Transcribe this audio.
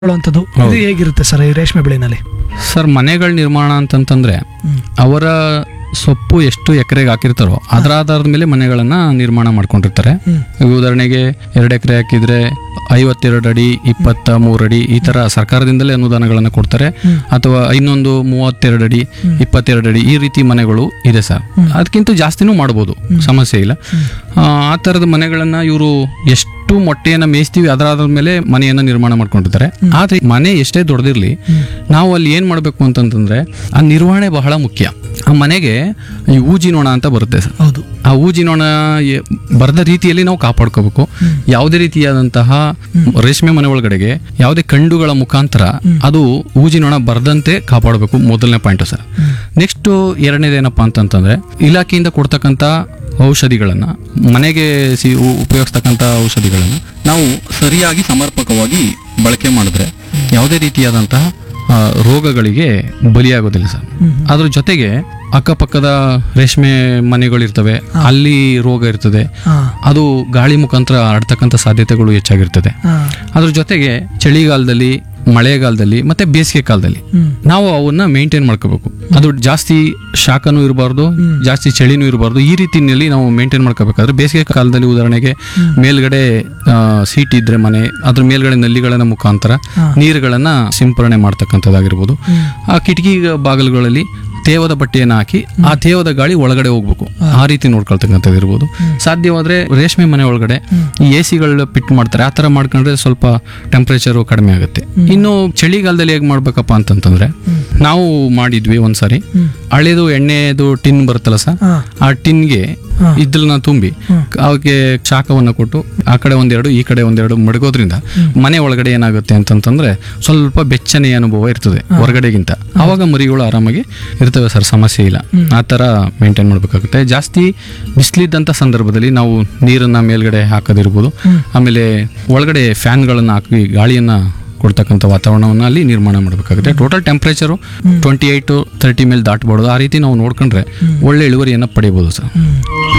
ಹೇಳುವಂಥದ್ದು ಇದು ಹೇಗಿರುತ್ತೆ ಸರ್ ಈ ರೇಷ್ಮೆ ಬೆಳೆನಲ್ಲಿ ಸರ್ ಮನೆಗಳ ನಿರ್ಮಾಣ ಅಂತಂತಂದ್ರೆ ಅವರ ಸೊಪ್ಪು ಎಷ್ಟು ಎಕರೆಗೆ ಹಾಕಿರ್ತಾರೋ ಅದರ ಆಧಾರದ ಮೇಲೆ ಮನೆಗಳನ್ನ ನಿರ್ಮಾಣ ಮಾಡ್ಕೊಂಡಿರ್ತಾರೆ ಈಗ ಉದಾಹರಣೆಗೆ ಎರಡು ಎಕರೆ ಹಾಕಿದ್ರೆ ಐವತ್ತೆರಡು ಅಡಿ ಇಪ್ಪತ್ತ ಮೂರು ಅಡಿ ಈ ತರ ಸರ್ಕಾರದಿಂದಲೇ ಅನುದಾನಗಳನ್ನು ಕೊಡ್ತಾರೆ ಅಥವಾ ಇನ್ನೊಂದು ಮೂವತ್ತೆರಡು ಅಡಿ ಇಪ್ಪತ್ತೆರಡು ಅಡಿ ಈ ರೀತಿ ಮನೆಗಳು ಇದೆ ಸರ್ ಅದಕ್ಕಿಂತ ಜಾಸ್ತಿನೂ ಮಾಡ್ಬೋದು ಸಮಸ್ಯೆ ಇಲ್ಲ ಆ, ಆ ಥರದ ಮನೆಗಳನ್ನ ಇವರು ಎಷ್ಟು ಮೊಟ್ಟೆಯನ್ನ ಮೇಯಿಸ್ತೀವಿ ಅದರ ಆಧಾರದ ಮೇಲೆ ಮನೆಯನ್ನ ನಿರ್ಮಾಣ ಮಾಡ್ಕೊಂಡಿರ್ತಾರೆ ಆದ್ರೆ ಮನೆ ಎಷ್ಟೇ ದೊಡ್ಡದಿರ್ಲಿ ನಾವು ಅಲ್ಲಿ ಏನ್ ಮಾಡ್ಬೇಕು ಅಂತಂತಂದ್ರೆ ಆ ನಿರ್ವಹಣೆ ಬಹಳ ಮುಖ್ಯ ಆ ಮನೆಗೆ ಈ ಊಜಿನೋಣ ಅಂತ ಬರುತ್ತೆ ಸರ್ ಹೌದು ಆ ಊಜಿನೋಣ ಎ- ಬರದ ರೀತಿಯಲ್ಲಿ ನಾವು ಕಾಪಾಡ್ಕೋಬೇಕು ಯಾವುದೇ ರೀತಿಯಾದಂತಹ ರೇಷ್ಮೆ ಮನೆ ಒಳಗಡೆಗೆ ಯಾವುದೇ ಕಂಡುಗಳ ಮುಖಾಂತರ ಅದು ಊಜಿನೋಣ ಬರದಂತೆ ಕಾಪಾಡಬೇಕು ಮೊದಲನೇ ಪಾಯಿಂಟ್ ಸರ್ ನೆಕ್ಸ್ಟ್ ಎರಡನೇದೇನಪ್ಪ ಅಂತಂತಂದ್ರೆ ಇಲಾಖೆಯಿಂದ ಕೊಡ್ತಕ್ಕಂಥ ಔಷಧಿಗಳನ್ನ ಮನೆಗೆ ಸಿ ಉ- ಉಪಯೋಗಿಸ್ತಕ್ಕಂಥ ಔಷಧಿಗಳನ್ನ ನಾವು ಸರಿಯಾಗಿ ಸಮರ್ಪಕವಾಗಿ ಬಳಕೆ ಮಾಡಿದ್ರೆ ಯಾವುದೇ ರೀತಿಯಾದಂತಹ ಆ, ರೋಗಗಳಿಗೆ ಬಲಿಯಾಗೋದಿಲ್ಲ ಸರ್ ಅದ್ರ ಜೊತೆಗೆ ಅಕ್ಕಪಕ್ಕದ ರೇಷ್ಮೆ ಮನೆಗಳಿರ್ತವೆ ಅಲ್ಲಿ ರೋಗ ಇರ್ತದೆ ಹಾ ಅದು ಗಾಳಿ ಮುಖಾಂತರ ಹರಡ್ತಕ್ಕಂಥ ಸಾಧ್ಯತೆಗಳು ಹೆಚ್ಚಾಗಿರ್ತದೆ ಹಾ ಅದ್ರ ಜೊತೆಗೆ ಚಳಿಗಾಲದಲ್ಲಿ ಮಳೆಗಾಲದಲ್ಲಿ ಮತ್ತೆ ಬೇಸಿಗೆ ಕಾಲದಲ್ಲಿ ಹ್ಮ್ ನಾವು ಅವನ್ನ ಮೇಂಟೈನ್ ಮಾಡ್ಕೋಬೇಕು ಅದು ಜಾಸ್ತಿ ಶಾಖನೂ ಇರಬಾರ್ದು ಜಾಸ್ತಿ ಚಳಿನೂ ಇರಬಾರ್ದು ಈ ರೀತಿಯಲ್ಲಿ ನಾವು ಮೇಂಟೈನ್ ಮಾಡ್ಕೋಬೇಕಾದ್ರೆ ಬೇಸಿಗೆ ಕಾಲದಲ್ಲಿ ಉದಾಹರಣೆಗೆ ಮೇಲ್ಗಡೆ ಸೀಟ್ ಇದ್ರೆ ಮನೆ ಅದ್ರ ಮೇಲ್ಗಡೆ ನಲ್ಲಿಗಳ ಮುಖಾಂತರ ನೀರುಗಳನ್ನ ಸಿಂಪರಣೆ ಮಾಡ್ತಕ್ಕಂಥದ್ದಾಗಿರ್ಬೋದು ಆ ಕಿಟಕಿ ಬಾಗಿಲುಗಳಲ್ಲಿ ತೇವದ ಬಟ್ಟೆಯನ್ನು ಹಾಕಿ ಆ ತೇವದ ಗಾಳಿ ಒಳಗಡೆ ಹೋಗ್ಬೇಕು ಆ ರೀತಿ ನೋಡ್ಕೊಳ್ತಕ್ಕಂಥದ್ದು ಇರ್ಬೋದು ಸಾಧ್ಯವಾದ್ರೆ ರೇಷ್ಮೆ ಮನೆ ಒಳಗಡೆ ಈ ಎ ಸಿಗಳು ಫಿಟ್ ಮಾಡ್ತಾರೆ ಆ ಥರ ಮಾಡ್ಕೊಂಡ್ರೆ ಸ್ವಲ್ಪ ಟೆಂಪ್ರೇಚರು ಕಡಿಮೆ ಆಗುತ್ತೆ ಇನ್ನು ಚಳಿಗಾಲದಲ್ಲಿ ಹೇಗೆ ಮಾಡ್ಬೇಕಪ್ಪ ಅಂತಂತಂದ್ರೆ ನಾವು ಮಾಡಿದ್ವಿ ಒಂದ್ಸಾರಿ ಹಳೇದು ಎಣ್ಣೆದು ಟಿನ್ ಬರುತ್ತಲ್ಲ ಸರ್ ಹಾ ಆ ಟಿನ್ಗೆ ಇದ್ರನ್ನ ತುಂಬಿ ಅವಕ್ಕೆ ಶಾಖವನ್ನು ಕೊಟ್ಟು ಆ ಕಡೆ ಒಂದೆರಡು ಈ ಕಡೆ ಒಂದೆರಡು ಮಡಗೋದ್ರಿಂದ ಮನೆ ಒಳಗಡೆ ಏನಾಗುತ್ತೆ ಅಂತಂತಂದ್ರೆ ಸ್ವಲ್ಪ ಬೆಚ್ಚನೆಯ ಅನುಭವ ಇರ್ತದೆ ಹೊರಗಡೆಗಿಂತ ಆವಾಗ ಮರಿಗಳು ಆರಾಮಾಗಿ ಇರ್ತವೆ ಸರ್ ಸಮಸ್ಯೆ ಇಲ್ಲ ಆ ಥರ ಮೇಂಟೈನ್ ಮಾಡಬೇಕಾಗುತ್ತೆ ಜಾಸ್ತಿ ಬಿಸಿಲಿದ್ದಂಥ ಸಂದರ್ಭದಲ್ಲಿ ನಾವು ನೀರನ್ನ ಮೇಲ್ಗಡೆ ಹಾಕೋದಿರ್ಬೋದು ಆಮೇಲೆ ಒಳಗಡೆ ಫ್ಯಾನ್ಗಳನ್ನು ಹಾಕಿ ಗಾಳಿಯನ್ನ ಕೊಡ್ತಕ್ಕಂಥ ವಾತಾವರಣವನ್ನು ಅಲ್ಲಿ ನಿರ್ಮಾಣ ಮಾಡಬೇಕಾಗುತ್ತೆ total temperature twenty eight to thirty ಮೇಲೆ ದಾಟಬಾರ್ದು ಆ ರೀತಿ ನಾವು ನೋಡ್ಕೊಂಡ್ರೆ ಒಳ್ಳೆ ಇಳುವರಿಯನ್ನು ಪಡಿಬೋದು ಸರ್ ಹ್ಮ್